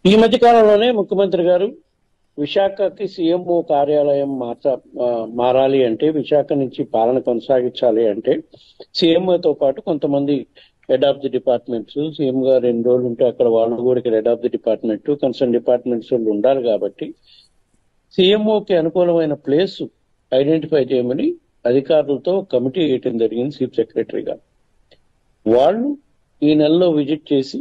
ఈ మధ్య కాలంలోనే ముఖ్యమంత్రి గారు విశాఖకి సీఎంఓ కార్యాలయం మార్చ ఆ, మారాలి అంటే విశాఖ నుంచి పాలన కొనసాగించాలి అంటే సీఎంఓతో పాటు కొంతమంది head of the departments CM గారు రెండు రోజులు ఉంటే అక్కడ వాళ్ళు కూడా ఇక్కడ head of the department concern departments వాళ్ళు ఉండాలి కాబట్టి సీఎంఓకి అనుకూలమైన ప్లేస్ ఐడెంటిఫై చేయమని అధికారులతో కమిటీ వేయటం జరిగింది చీఫ్ సెక్రటరీగా వాళ్ళు ఈ నెలలో విజిట్ చేసి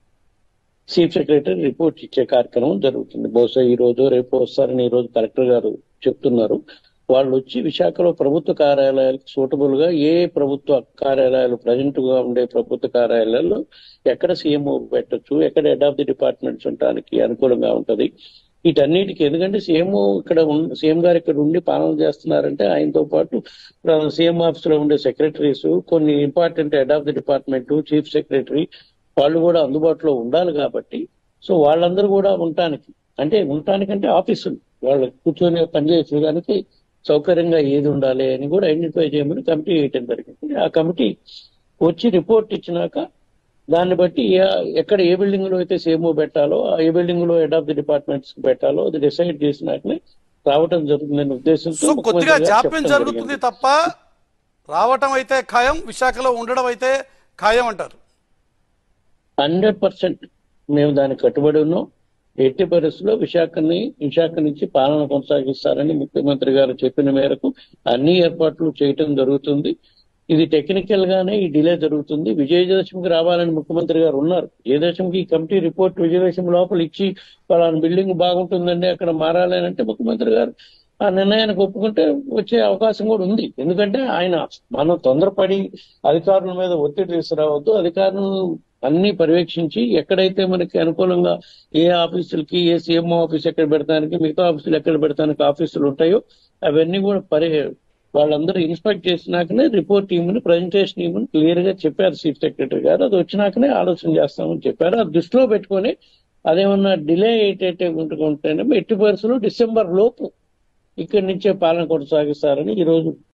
చీఫ్ సెక్రటరీ రిపోర్ట్ ఇచ్చే కార్యక్రమం జరుగుతుంది బహుశా ఈ రోజు రేపు వస్తారని ఈ రోజు కలెక్టర్ గారు చెప్తున్నారు వాళ్ళు వచ్చి విశాఖలో ప్రభుత్వ కార్యాలయాలకు సూటబుల్ గా ఏ ప్రభుత్వ కార్యాలయాలు ప్రజెంట్ గా ఉండే ప్రభుత్వ కార్యాలయాల్లో ఎక్కడ సీఎంఓ పెట్టొచ్చు ఎక్కడ హెడ్ ఆఫ్ ది డిపార్ట్మెంట్స్ ఉండడానికి అనుకూలంగా ఉంటది వీటన్నిటికి ఎందుకంటే సీఎంఓ ఇక్కడ ఉన్- సీఎం గారు ఇక్కడ ఉండి పాలన చేస్తున్నారంటే ఆయనతో పాటు సీఎం ఆఫీస్ లో ఉండే సెక్రటరీస్ కొన్ని important head of the department chief secretary వాళ్ళు కూడా అందుబాటులో ఉండాలి కాబట్టి సో వాళ్ళందరూ కూడా ఉండటానికి అంటే ఉండటానికంటే ఆఫీసులు వాళ్ళు కూర్చొని పనిచేసేదానికి సౌకర్యంగా ఏది ఉండాలి అని కూడా ఐడెంటిఫై చేయమని కమిటీ వేయటం జరిగింది ఆ కమిటీ వచ్చి రిపోర్ట్ ఇచ్చినాక దాన్ని బట్టి ఏ- ఎక్కడ ఏ బిల్డింగ్ లో అయితే సేమో పెట్టాలో ఆ ఏ బిల్డింగ్ లో హెడ్ ఆఫ్ ది డిపార్ట్మెంట్స్ పెట్టాలో అది డిసైడ్ చేసినాకనే రావటం జరుగుతుందనే ఉద్దేశంతో సో ముఖ్యమంత్రి కొద్దిగా గారు జాప్యం చెప్పడం జరుగుతుంది జరిగింది. తప్ప రావటం అయితే ఖాయం విశాఖలో ఉండడం అయితే ఖాయం అంటారు హండ్రెడ్ పర్సెంట్ మేము దానికి కట్టుబడి ఉన్నాం ఎట్టి పరిస్థితుల్లో విశాఖని విశాఖ నుంచి పాలన కొనసాగిస్తారని ముఖ్యమంత్రి గారు చెప్పిన మేరకు అన్ని ఏర్పాట్లు చేయటం జరుగుతుంది ఇది టెక్నికల్ గానే ఈ డిలే జరుగుతుంది విజయదశమికి రావాలని ముఖ్యమంత్రి గారు ఉన్నారు విజయదశమికి ఈ కమిటీ రిపోర్ట్ విజయదశమి లోపల ఇచ్చి పలానా బిల్డింగ్ బాగుంటుందండి అక్కడ మారాలని అంటే ముఖ్యమంత్రి గారు ఆ నిర్ణయానికి ఒప్పుకుంటే వచ్చే అవకాశం కూడా ఉంది ఎందుకంటే ఆయన మనం తొందరపడి అధికారుల మీద ఒత్తిడి తీసుకురావద్దు అధికారులు అన్ని పర్యవేక్షించి ఎక్కడైతే మనకి అనుకూలంగా ఏ ఆఫీసులకి ఏ సీఎంఓ ఆఫీస్ ఎక్కడ పెడతానికి మిగతా ఆఫీసులు ఎక్కడ పెడతానికి ఆఫీసులు ఉంటాయో అవన్నీ కూడా పరి వాళ్ళందరూ ఇన్స్పెక్ట్ చేసినాకనే రిపోర్ట్ ఇవ్వమని ప్రజెంటేషన్ ఇవ్వమని క్లియర్ గా చెప్పారు చీఫ్ సెక్రటరీ గారు అది వచ్చినాకనే ఆలోచన చేస్తామని చెప్పారు అది దృష్టిలో పెట్టుకొని అదేమన్నా డిలే అయ్యేటట్టే ఉంటుంటేనే ఎట్టి పరిస్థితుల్లో డిసెంబర్ లోపు ఇక్కడి నుంచే పాలన కొనసాగిస్తారని ఈ రోజు